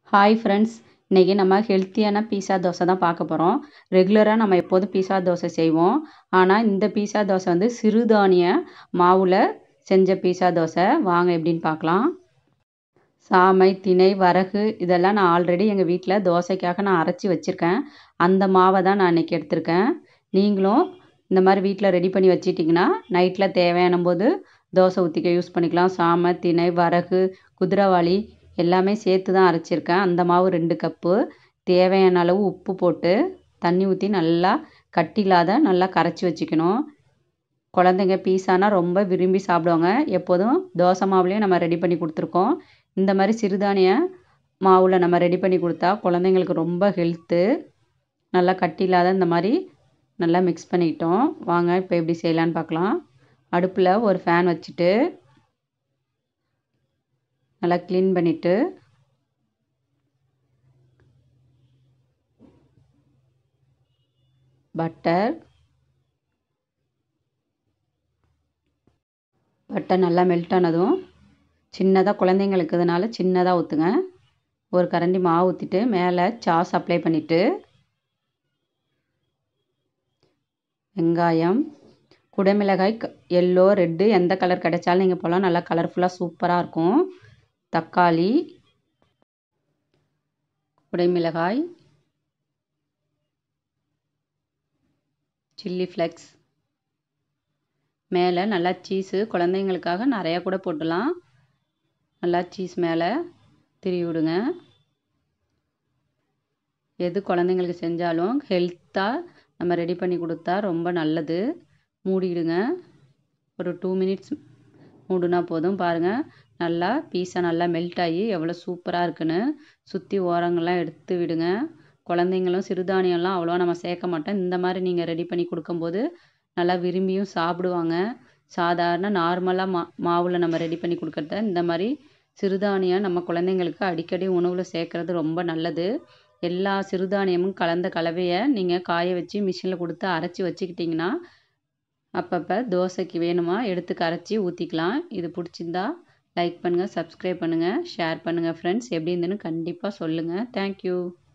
hi friends இன்றைக்கி நம்ம ஹெல்த்தியான பீஸா தோசை தான் பார்க்க போகிறோம் ரெகுலராக நம்ம எப்போதும் பீஸா தோசை செய்வோம் ஆனால் இந்த பீஸா தோசை வந்து சிறுதானிய மாவில் செஞ்ச பீஸா தோசை வாங்க எப்படின்னு பார்க்கலாம் சாமை திணை வரகு இதெல்லாம் நான் ஆல்ரெடி எங்கள் வீட்டில் தோசைக்காக நான் அரைச்சி வச்சுருக்கேன் அந்த மாவை தான் நான் இன்றைக்கி எடுத்திருக்கேன் நீங்களும் இந்த மாதிரி வீட்டில் ரெடி பண்ணி வச்சிட்டிங்கன்னா நைட்டில் தேவையான போது தோசை ஊற்றிக்க யூஸ் பண்ணிக்கலாம் சாமை திணை வரகு குதிரைவாளி எல்லாமே சேர்த்து தான் அரைச்சிருக்கேன் அந்த மாவு ரெண்டு கப்பு தேவையான அளவு உப்பு போட்டு தண்ணி ஊற்றி நல்லா கட்டி இல்லாத நல்லா கரைச்சி வச்சுக்கணும் குழந்தைங்க பீஸானா ரொம்ப விரும்பி சாப்பிடுவாங்க எப்போதும் தோசை மாவுலேயும் நம்ம ரெடி பண்ணி கொடுத்துருக்கோம் இந்த மாதிரி சிறுதானிய மாவில் நம்ம ரெடி பண்ணி கொடுத்தா குழந்தைங்களுக்கு ரொம்ப ஹெல்த்து நல்லா கட்டி இல்லாத இந்த மாதிரி நல்லா மிக்ஸ் பண்ணிக்கிட்டோம் வாங்க இப்போ எப்படி செய்யலான்னு பார்க்கலாம் அடுப்பில் ஒரு ஃபேன் வச்சுட்டு நல்லா க்ளீன் பண்ணிவிட்டு பட்டர் பட்டர் நல்லா மெல்ட் ஆனதும் சின்னதாக குழந்தைங்களுக்கு இதனால சின்னதாக ஊற்றுங்க ஒரு கரண்டி மாவு ஊற்றிட்டு மேலே சாஸ் அப்ளை பண்ணிவிட்டு வெங்காயம் குடமிளகாய் எல்லோ ரெட்டு எந்த கலர் கிடைச்சாலும் நீங்கள் போகலாம் நல்லா கலர்ஃபுல்லாக சூப்பராக இருக்கும் தக்காளி குடைமிளகாய் சில்லி ஃப்ளெக்ஸ் மேலே நல்லா சீஸு குழந்தைங்களுக்காக நிறையா கூட போட்டுடலாம் நல்லா சீஸ் மேலே திருவி விடுங்க எது குழந்தைங்களுக்கு செஞ்சாலும் ஹெல்த்தாக நம்ம ரெடி பண்ணி கொடுத்தா ரொம்ப நல்லது மூடிடுங்க ஒரு டூ மினிட்ஸ் மூடுனா போதும் பாருங்கள் நல்லா பீஸா நல்லா மெல்ட் ஆகி எவ்வளோ சூப்பராக இருக்குன்னு சுற்றி ஓரங்கள்லாம் எடுத்து விடுங்க குழந்தைங்களும் சிறுதானியம்லாம் அவ்வளோவா நம்ம சேர்க்க மாட்டோம் இந்த மாதிரி நீங்கள் ரெடி பண்ணி கொடுக்கும்போது நல்லா விரும்பியும் சாப்பிடுவாங்க சாதாரண நார்மலாக மா மாவில் நம்ம ரெடி பண்ணி கொடுக்குறத இந்த மாதிரி சிறுதானியம் நம்ம குழந்தைங்களுக்கு அடிக்கடி உணவில் சேர்க்குறது ரொம்ப நல்லது எல்லா சிறுதானியமும் கலந்த கலவையை நீங்கள் காய வச்சு மிஷினில் கொடுத்து அரைச்சி வச்சுக்கிட்டிங்கன்னா அப்பப்போ தோசைக்கு வேணுமா எடுத்து கரைச்சி ஊற்றிக்கலாம் இது பிடிச்சிருந்தா லைக் பண்ணுங்கள் சப்ஸ்கிரைப் பண்ணுங்கள் ஷேர் பண்ணுங்கள் ஃப்ரெண்ட்ஸ் எப்படி இருந்துன்னு கண்டிப்பாக சொல்லுங்கள் தேங்க்யூ